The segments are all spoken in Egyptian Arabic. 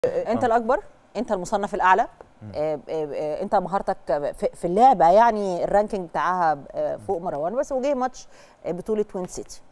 انت الاكبر انت المصنف الاعلى آه، آه، آه، انت مهارتك في- في اللعبه يعني الرانكينج بتاعها آه، فوق مروان بس وجه ماتش آه، بطوله توين سيتي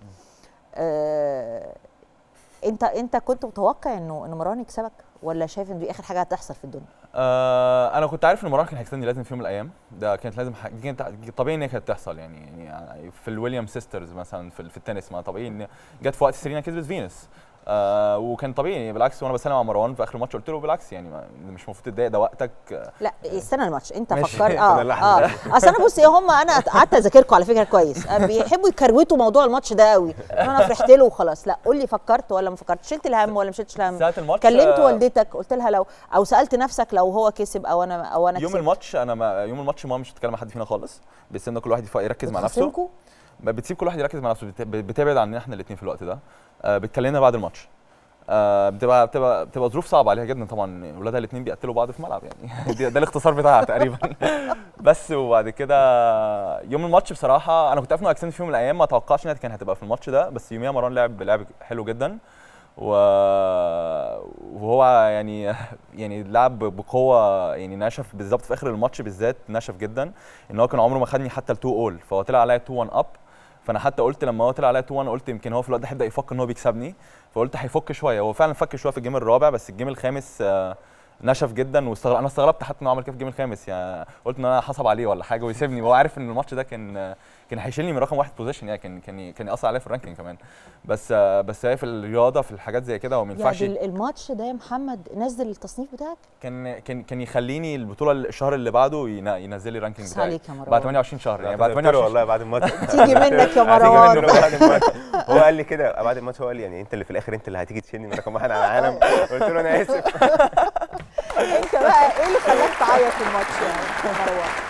آه، انت انت كنت متوقع انه ان مروان يكسبك ولا شايف ان دي اخر حاجه هتحصل في الدنيا آه انا كنت عارف ان مروان كان هيكسبني لازم في يوم من الايام ده كانت لازم ح... دي كانت طبيعي ان هي كانت تحصل يعني يعني في الويليام سيسترز مثلا في, في التنس ما طبيعي ان جت في وقت سيرينا كسبت فينوس آه وكان طبيعي بالعكس وانا بسلم على مروان في اخر الماتش قلت له بالعكس يعني ما مش المفروض تتضايق ده وقتك آه، لا استنى الماتش انت ماشي. فكرت ده اه اللي اه احنا- اصل انا بص هم انا قعدت اذاكركم على فكره كويس آه، بيحبوا يكروتوا موضوع الماتش ده قوي انا فرحت له وخلاص لا قول لي فكرت ولا ما فكرتش شلت الهم ولا ما شلتش الهم ساعة الماتش كلمت آه، والدتك قلت لها لو او سالت نفسك لو هو كسب او انا او انا يوم كسبت الماتش انا ما يوم الماتش ماما مش بتتكلم مع حد فينا خالص بتسيبنا كل واحد يف- يركز مع نفسه بتخاصمكوا؟ بتسيب كل واحد يركز مع نفسه بت- بتبعد عننا احنا الاثنين في الوقت ده آه، بتكلمنا بعد الماتش آه، بتبقى بتبقى بتبقى ظروف صعبه عليها جدا طبعا ولادها الاثنين بيقتلوا بعض في الملعب يعني دي- ده الاختصار بتاعها تقريبا بس وبعد كده يوم الماتش بصراحه انا كنت عارف انه هيكسبني في يوم من الايام ما توقعش انها كان هتبقى في الماتش ده بس يوميها مروان لعب لعب حلو جدا و... وهو يعني يعني لعب بقوه يعني نشف بالظبط في اخر الماتش بالذات نشف جدا ان هو كان عمره ما خدني حتى ال 2 اول فهو طلع عليا 2 1 اب فانا حتى قلت لما هو طلع عليا 2 1 قلت يمكن هو في الوقت ده هيبدا يفكر ان هو بيكسبني فقلت هيفك شويه هو فعلا فك شويه في الجيم الرابع بس الجيم الخامس آه، نشف جدا واستغرب انا استغربت حتى انه عمل كده في الجيم الخامس يعني قلت ان انا حصب عليه ولا حاجه ويسيبني وهو عارف ان الماتش ده كان كان هيشيلني من رقم واحد بوزيشن يعني كان كان كان ياثر عليا في الرانكينج كمان بس آه، بس هي في الرياضه في الحاجات زي كده هو ما ينفعش يعني الماتش ده يا محمد نزل التصنيف بتاعك كان كان كان يخليني البطوله الشهر اللي بعده ين- ينزل لي الرانكينج بس بتاعي عليك يا مروان. بعد 28 شهر يعني بعد بعد 28 والله بعد الماتش تيجي منك يا هتيجي مروان. منه بعد الماتش هو قال لي كده بعد الماتش هو قال لي يعني انت اللي في الاخر انت اللي هتيجي تشيلني من رقم واحد على العالم قلت له انا اسف انت بقى ايه اللي خلاك تعيط في الماتش يعني يا مروان